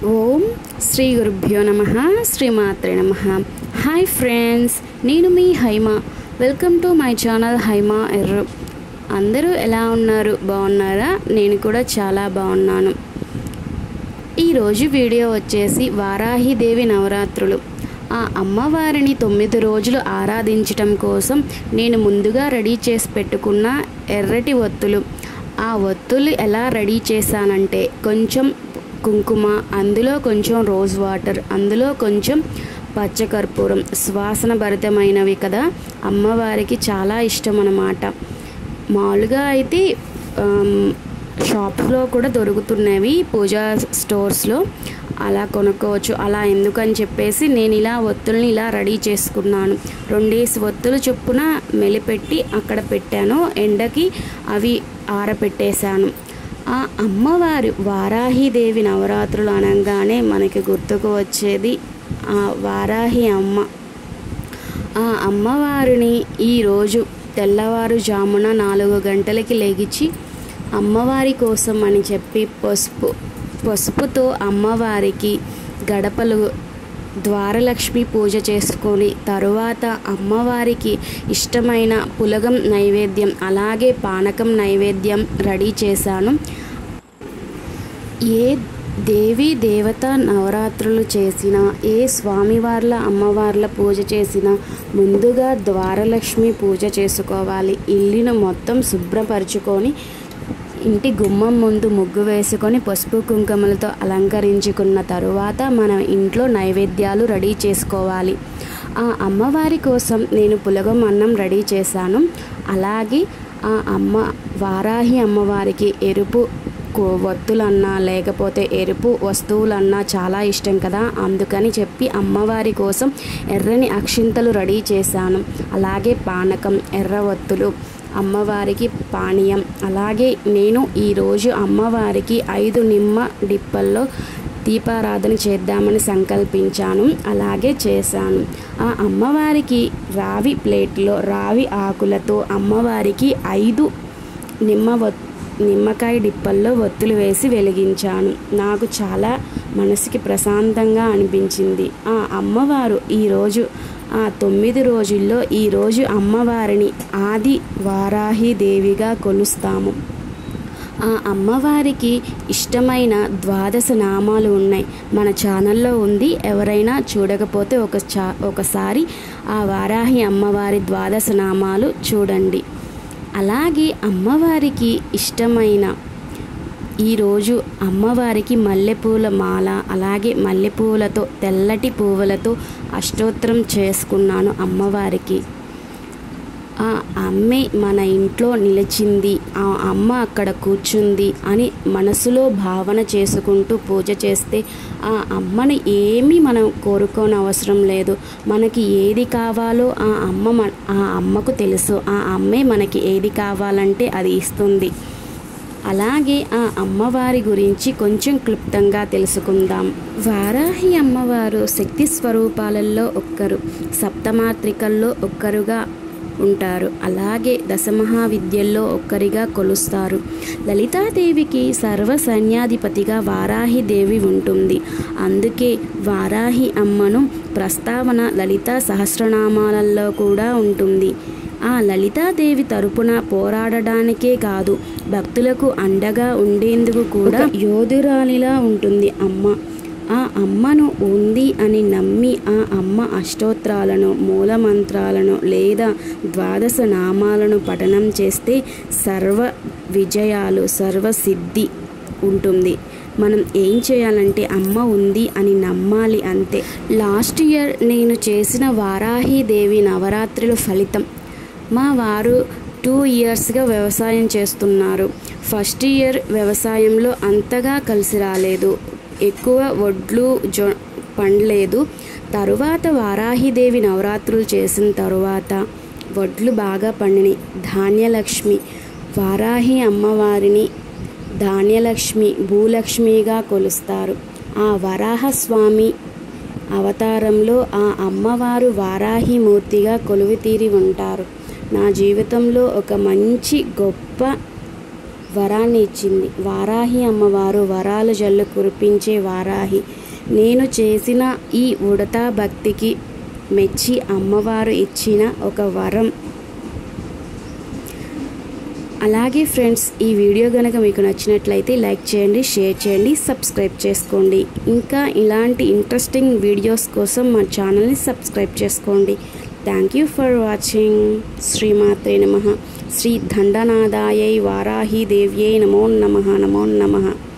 ఓం శ్రీ గురుభ్యో నమ శ్రీమాత్రే నమ హాయ్ ఫ్రెండ్స్ నేను మీ Haima welcome to my channel Haima ఎర్ర అందరూ ఎలా ఉన్నారు బాగున్నారా నేను కూడా చాలా బాగున్నాను ఈరోజు వీడియో వచ్చేసి వారాహిదేవి నవరాత్రులు ఆ అమ్మవారిని తొమ్మిది రోజులు ఆరాధించటం కోసం నేను ముందుగా రెడీ చేసి పెట్టుకున్న ఎర్రటి ఒత్తులు ఆ ఒత్తులు ఎలా రెడీ చేశానంటే కొంచెం కుంకుమ అందులో కొంచెం రోజ్ వాటర్ అందులో కొంచెం పచ్చకర్పూరం సువాసన భరితమైనవి కదా అమ్మవారికి చాలా ఇష్టం అన్నమాట మామూలుగా అయితే ఆమ్, షాప్స్లో కూడా దొరుకుతున్నవి పూజా స్టోర్స్లో అలా కొనుక్కోవచ్చు అలా ఎందుకని చెప్పేసి నేను ఇలా ఒత్తుల్ని ఇలా రెడీ చేసుకున్నాను రెండేసి ఒత్తులు చొప్పున మెలిపెట్టి అక్కడ పెట్టాను ఎండకి అవి ఆరపెట్టేశాను ఆ అమ్మవారి వారాహిదేవి నవరాత్రులు అనగానే మనకి గుర్తుకు వచ్చేది ఆ వారాహి అమ్మ ఆ అమ్మవారిని ఈరోజు తెల్లవారుజామున నాలుగు గంటలకి లెగిచి అమ్మవారి కోసం అని చెప్పి పసుపు పసుపుతో అమ్మవారికి గడపలు ద్వారలక్ష్మి పూజ చేసుకొని తరువాత అమ్మవారికి ఇష్టమైన పులగం నైవేద్యం అలాగే పానకం నైవేద్యం రెడీ చేశాను ఏ దేవి దేవత నవరాత్రులు చేసినా ఏ స్వామివార్ల అమ్మవార్ల పూజ చేసినా ముందుగా ద్వారలక్ష్మి పూజ చేసుకోవాలి ఇల్లును మొత్తం శుభ్రపరచుకొని ఇంటి గుమ్మం ముందు ముగ్గు వేసుకొని పసుపు కుంకుమలతో అలంకరించుకున్న తరువాత మనం ఇంట్లో నైవేద్యాలు రెడీ చేసుకోవాలి ఆ అమ్మవారి కోసం నేను పులగం అన్నం రెడీ చేశాను అలాగే ఆ అమ్మ వారాహి అమ్మవారికి ఎరుపు కో- ఒత్తులన్నా లేకపోతే ఎరుపు వస్తువులన్నా చాలా ఇష్టం కదా అందుకని చెప్పి అమ్మవారి కోసం ఎర్రని అక్షింతలు రెడీ చేశాను అలాగే పానకం ఎర్ర ఒత్తులు అమ్మవారికి పానీయం అలాగే నేను ఈరోజు అమ్మవారికి ఐదు నిమ్మ డిప్పల్లో దీపారాధన చేద్దామని సంకల్పించాను అలాగే చేశాను ఆ అమ్మవారికి రావి ప్లేట్లో రావి ఆకులతో అమ్మవారికి ఐదు నిమ్మ ఒత్ నిమ్మకాయ డిప్పల్లో ఒత్తులు వేసి వెలిగించాను నాకు చాలా మనసుకి ప్రశాంతంగా అనిపించింది ఆ అమ్మవారు ఈరోజు ఆ తొమ్మిది రోజుల్లో ఈరోజు అమ్మవారిని ఆది వారాహి దేవిగా కొలుస్తాము ఆ అమ్మవారికి ఇష్టమైన ద్వాదశ నామాలు ఉన్నాయి మన ఛానల్లో ఉంది ఎవరైనా చూడకపోతే ఒక చా ఒకసారి ఆ వారాహి అమ్మవారి ద్వాదశ నామాలు చూడండి అలాగే అమ్మవారికి ఇష్టమైన ఈరోజు అమ్మవారికి మల్లెపూల మాల అలాగే మల్లెపూలతో తెల్లటి పువ్వులతో అష్టోత్తరం చేసుకున్నాను అమ్మవారికి ఆ అమ్మే మన ఇంట్లో నిలిచింది ఆ అమ్మ అక్కడ కూర్చుంది అని మనసులో భావన చేసుకుంటూ పూజ చేస్తే ఆ అమ్మని ఏమీ మనం కోరుకోని అవసరం లేదు మనకి ఏది కావాలో ఆ అమ్మ మన ఆ అమ్మకు తెలుసు ఆ అమ్మే మనకి ఏది కావాలంటే అది ఇస్తుంది అలాగే ఆ అమ్మవారి గురించి కొంచెం క్లుప్తంగా తెలుసుకుందాం వారాహి అమ్మవారు శక్తి స్వరూపాలలో ఒక్కరు సప్తమాత్రికల్లో ఒక్కరుగా ఉంటారు అలాగే దశమహావిద్యల్లో ఒక్కరిగా కొలుస్తారు లలితాదేవికి సర్వ సైన్యాధిపతిగా వారాహి దేవి ఉంటుంది అందుకే వారాహి అమ్మను ప్రస్తావన లలితా సహస్రనామాలలో కూడా ఉంటుంది ఆ లలితాదేవి తరపున పోరాడడానికే కాదు భక్తులకు అండగా ఉండేందుకు కూడా యోధురాలిలా ఉంటుంది అమ్మ ఆ అమ్మను ఉంది అని నమ్మి ఆ అమ్మ అష్టోత్రాలను మూలమంత్రాలను లేదా ద్వాదశ నామాలను పఠనం చేస్తే సర్వ విజయాలు సర్వసిద్ధి ఉంటుంది మనం ఏం చేయాలంటే అమ్మ ఉంది అని నమ్మాలి అంతే లాస్ట్ ఇయర్ నేను చేసిన వారాహిదేవి నవరాత్రుల ఫలితం మా వారు టూ ఇయర్స్గా వ్యవసాయం చేస్తున్నారు ఫస్ట్ ఇయర్ వ్యవసాయంలో అంతగా కలిసి రాలేదు ఎక్కువ వడ్లు జొ పండలేదు తరువాత వారాహిదేవి నవరాత్రులు చేసిన తరువాత వడ్లు బాగా పండినాయి ధాన్యలక్ష్మి వారాహి అమ్మవారిని ధాన్యలక్ష్మి భూలక్ష్మిగా కొలుస్తారు ఆ వరాహస్వామి అవతారంలో ఆ అమ్మవారు వారాహి మూర్తిగా కొలువుతీరి ఉంటారు నా జీవితంలో ఒక మంచి గొప్ప వరాన్ని ఇచ్చింది వారాహి అమ్మవారు వరాలు జల్లు కురిపించే వారాహి నేను చేసిన ఈ ఉడతా భక్తికి మెచ్చి అమ్మవారు ఇచ్చిన ఒక వరం అలాగే ఫ్రెండ్స్ ఈ వీడియో కనుక మీకు నచ్చినట్లయితే లైక్ చేయండి షేర్ చేయండి సబ్స్క్రైబ్ చేసుకోండి ఇంకా ఇలాంటి ఇంట్రెస్టింగ్ వీడియోస్ కోసం మా ఛానల్ని సబ్స్క్రైబ్ చేసుకోండి థ్యాంక్ యూ ఫర్ వాచింగ్ శ్రీమాత్రే నమ శ్రీ దండనాదాయై వారాహి దేవ్యై నమో నమ నమో నమ